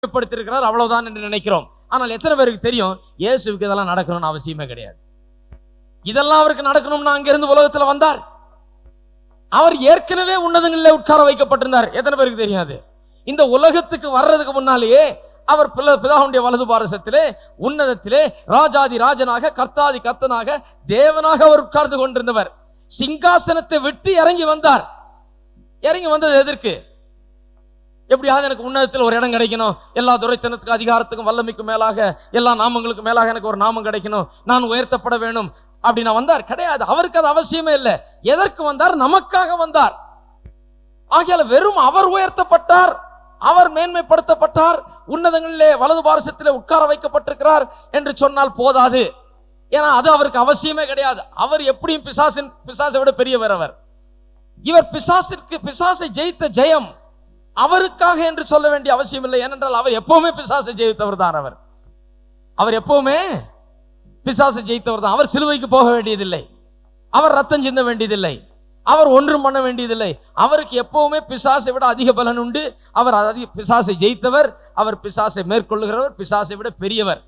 ஏற்படுத்தியிருக்கிறார் அவ்வளவுதான் என்று நினைக்கிறோம் ஆனால் எத்தனை பேருக்கு தெரியும் இயேசுவுக்கு இதெல்லாம் நடக்கணும்னு அவசியமே கிடையாது இதெல்லாம் அவருக்கு நடக்கணும்னு அங்கிருந்து உலகத்துல வந்தார் அவர் ஏற்கனவே உன்னதங்களிலே உட்கார வைக்கப்பட்டிருந்தார் எத்தனை பேருக்கு தெரியாது இந்த உலகத்துக்கு வர்றதுக்கு முன்னாலேயே அவர் பிள்ள- பிதாவுடைய வலது பாரசத்திலே உன்னதத்திலே ராஜாதி ராஜனாக கர்த்தாதி கர்த்தனாக தேவனாக அவர் உட்கார்ந்து கொண்டிருந்தவர் சிங்காசனத்தை விட்டு இறங்கி வந்தார் இறங்கி வந்தது எதற்கு எப்படியாவது எனக்கு உன்னதத்தில் ஒரு இடம் கிடைக்கணும் எல்லா துரைத்தனத்துக்கும் அதிகாரத்துக்கும் வல்லமைக்கும் மேலாக எல்லா நாமங்களுக்கும் மேலாக எனக்கு ஒரு நாமம் கிடைக்கணும் நான் உயர்த்தப்பட வேணும் அப்படின்னு வந்தார் கிடையாது அவருக்கு அது அவசியமே இல்லை எதற்கு வந்தார் நமக்காக வந்தார் ஆகையால வெறும் அவர் உயர்த்தப்பட்டார் அவர் மேன்மைப்படுத்தப்பட்டார் உன்னதங்களிலே வலது பாரசத்திலே உட்கார வைக்கப்பட்டிருக்கிறார் என்று சொன்னால் போதாது ஏன்னா அது அவருக்கு அவசியமே கிடையாது அவர் எப்படியும் பிசாசின் பிசாசை விட பெரியவர் அவர் இவர் பிசாசிற்கு பிசாசை ஜெயித்த ஜெயம் அவருக்காக என்று சொல்ல வேண்டிய அவசியம் இல்லை ஏனென்றால் அவர் எப்பவுமே பிசாசை ஜெயித்தவர் தான் அவர் அவர் எப்பவுமே பிசாசை ஜெயித்தவர் தான் அவர் சிலுவைக்கு போக வேண்டியதில்லை அவர் ரத்தம் சிந்த வேண்டியதில்லை அவர் ஒன்றும் பண்ண வேண்டியதில்லை அவருக்கு எப்பவுமே பிசாசை விட அதிக பலன் உண்டு அவர் அதிக பிசாசை ஜெயித்தவர் அவர் பிசாசை மேற்கொள்ளுகிறவர் பிசாசை விட பெரியவர்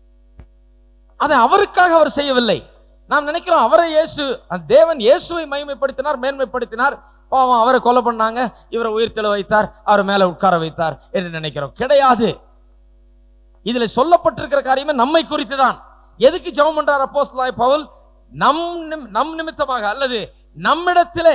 அதை அவருக்காக அவர் செய்யவில்லை நாம் நினைக்கிறோம் அவரை இயேசு அந்த தேவன் இயேசுவை மகிமைப்படுத்தினார் மேன்மைப்படுத்தினார் பாவம் அவரை கொலை பண்ணாங்க இவரை உயிர்த்தெழ வைத்தார் அவர் மேல உட்கார வைத்தார் என்று நினைக்கிறோம் கிடையாது இதுல சொல்லப்பட்டிருக்கிற காரியமே நம்மை குறித்து தான் எதுக்கு ஜெபம் பண்றார் அப்போஸ்தலனாகிய பவுல் நம் நிம்- நம் நிமித்தமாக அல்லது நம்மிடத்திலே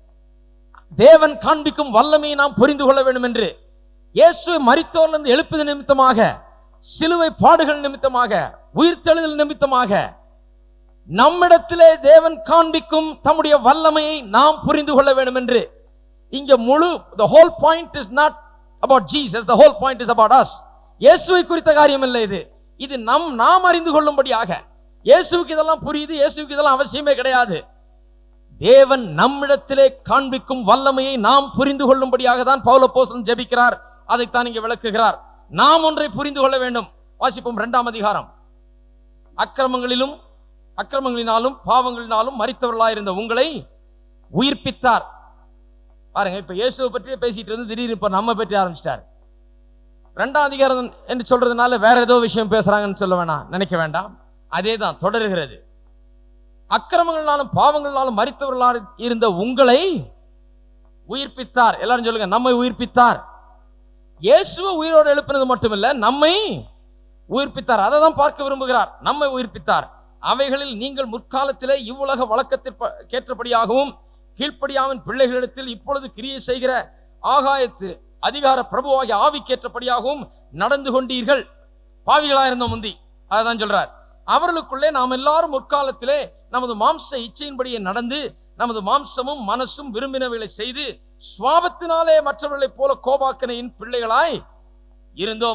தேவன் காண்பிக்கும் வல்லமையை நாம் புரிந்து கொள்ள வேண்டும் என்று இயேசு மரித்தோரிலிருந்து எழுப்பது நிமித்தமாக சிலுவை பாடுகள் நிமித்தமாக உயிர்த்தெழுதல் நிமித்தமாக நம்மிடத்திலே தேவன் காண்பிக்கும் தம்முடைய வல்லமையை நாம் புரிந்து கொள்ள வேண்டும் என்று இங்க முழு the whole point is not about Jesus the whole point is about us இயேசுவை குறித்த காரியம் இல்லை இது இது நம் நாம் அறிந்து கொள்ளும்படியாக இயேசுவுக்கு இதெல்லாம் புரியுது இயேசுவுக்கு இதெல்லாம் அவசியமே கிடையாது தேவன் நம்மிடத்திலே காண்பிக்கும் வல்லமையை நாம் புரிந்து கொள்ளும்படியாக தான் பவுலப்போஸ்தலன் ஜெபிக்கிறார் அதைத்தான் இங்கே விளக்குகிறார் நாம் ஒன்றை புரிந்து கொள்ள வேண்டும் வாசிப்போம் இரண்டாம் அதிகாரம் அக்கிரமங்களிலும் அக்கிரமங்களினாலும் பாவங்களினாலும் மரித்தவர்களாயிருந்த உங்களை உயிர்ப்பித்தார் பாருங்க இப்ப இயேசுவை பற்றியே பேசிட்டு இருந்து திடீர்னு இப்ப நம்ம பற்றி ஆரம்பிச்சிட்டார் ரெண்டாம் அதிகாரம் என்று சொல்றதுனால வேற ஏதோ விஷயம் பேசுறாங்கன்னு சொல்ல வேணாம் நினைக்க வேண்டாம் அதே தான் தொடருகிறது அக்கிரமங்களாலும் பாவங்களாலும் மரித்தவர்களால் இருந்த உங்களை உயிர்ப்பித்தார் எல்லாரும் சொல்லுங்க நம்மை உயிர்ப்பித்தார் இயேசுவை உயிரோடு எழுப்பினது மட்டுமில்ல நம்மை உயிர்ப்பித்தார் அதை தான் பார்க்க விரும்புகிறார் நம்மை உயிர்ப்பித்தார் அவைகளில் நீங்கள் முற்காலத்திலே இவ்வுலக வழக்கத்திற்கேற்றபடியாகவும் கீழ்ப்படியாவின் பிள்ளைகளிடத்தில் இப்பொழுது கிரியை செய்கிற ஆகாயத்து அதிகார பிரபுவாகிய ஆவிக்கேற்றபடியாகவும் நடந்து கொண்டீர்கள் பாவிகளா இருந்த முந்தி அதான் சொல்றார் அவர்களுக்குள்ளே நாம் எல்லாரும் முற்காலத்திலே நமது மாம்ச இச்சையின்படியே நடந்து நமது மாம்சமும் மனசும் விரும்பினவைகளை செய்து சுவாபத்தினாலே மற்றவர்களைப் போல கோபாக்கனையின் பிள்ளைகளாய் இருந்தோம்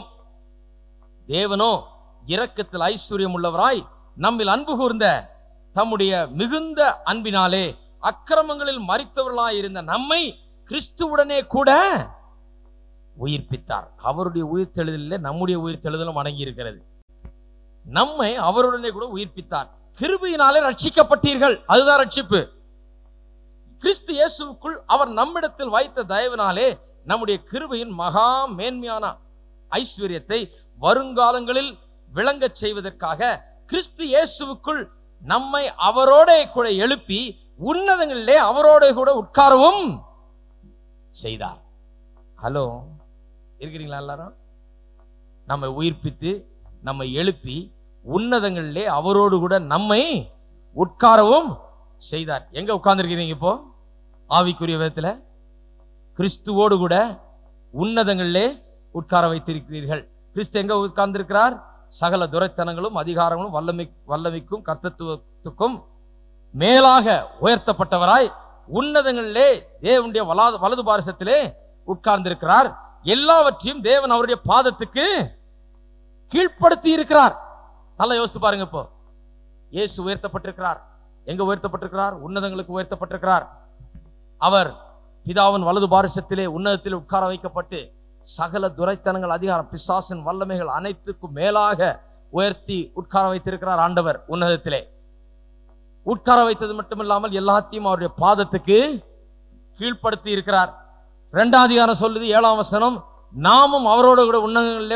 தேவனோ இரக்கத்தில் ஐஸ்வர்யம் உள்ளவராய் நம்மில் அன்பு கூர்ந்த தம்முடைய மிகுந்த அன்பினாலே அக்கிரமங்களில் மறித்தவர்களாய் இருந்த நம்மை கிறிஸ்துவுடனே கூட உயிர்ப்பித்தார் அவருடைய உயிர்த்தெழுதலில் நம்முடைய உயிர்த்தெழுதலும் அடங்கி இருக்கிறது நம்மை அவருடனே கூட உயிர்ப்பித்தார் கிருபையினாலே ரட்சிக்கப்பட்டீர்கள் அதுதான் ரட்சிப்பு கிறிஸ்து இயேசுவுக்குள் அவர் நம்மிடத்தில் வைத்த தயவினாலே நம்முடைய கிருபையின் மகா மேன்மையான ஐஸ்வர்யத்தை வருங்காலங்களில் விளங்கச் செய்வதற்காக கிறிஸ்து இயேசுவுக்குள் நம்மை அவரோட கூட எழுப்பி உன்னதங்களிலே அவரோட கூட உட்காரவும் செய்தார் ஹலோ இருக்கிறீங்களா எல்லாரும் நம்மை உயிர்ப்பித்து நம்மை எழுப்பி உன்னதங்களிலே அவரோடு கூட நம்மை உட்காரவும் செய்தார் எங்க உட்கார்ந்துருக்கிறீங்க இப்போ ஆவிக்குரிய விதத்துல கிறிஸ்துவோடு கூட உன்னதங்களிலே உட்கார வைத்திருக்கிறீர்கள் கிறிஸ்து எங்க உட்கார்ந்திருக்கிறார் சகல துரைத்தனங்களும் அதிகாரங்களும் வல்லமை வல்லமைக்கும் கர்த்தத்துவத்துக்கும் மேலாக உயர்த்தப்பட்டவராய் உன்னதங்களிலே தேவனுடைய வலது வலது பாரசத்திலே உட்கார்ந்திருக்கிறார் எல்லாவற்றையும் தேவன் அவருடைய பாதத்துக்கு கீழ்ப்படுத்தி இருக்கிறார் நல்லா யோசித்து பாருங்க இப்போ இயேசு உயர்த்தப்பட்டிருக்கிறார் எங்க உயர்த்தப்பட்டிருக்கிறார் உன்னதங்களுக்கு உயர்த்தப்பட்டிருக்கிறார் அவர் பிதாவின் வலது பாரிசத்திலே உன்னதத்தில் உட்கார வைக்கப்பட்டு சகல துரைத்தனங்கள் அதிகாரம் பிசாசின் வல்லமைகள் அனைத்துக்கும் மேலாக உயர்த்தி உட்கார வைத்திருக்கிறார் ஆண்டவர் உன்னதத்திலே உட்கார வைத்தது மட்டுமில்லாமல் எல்லாத்தையும் அவருடைய பாதத்துக்கு கீழ்ப்படுத்தி இருக்கிறார் இரண்டாம் அதிகாரம் சொல்லுது ஏழாம் வசனம் நாமும் அவரோட கூட உன்னதங்களிலே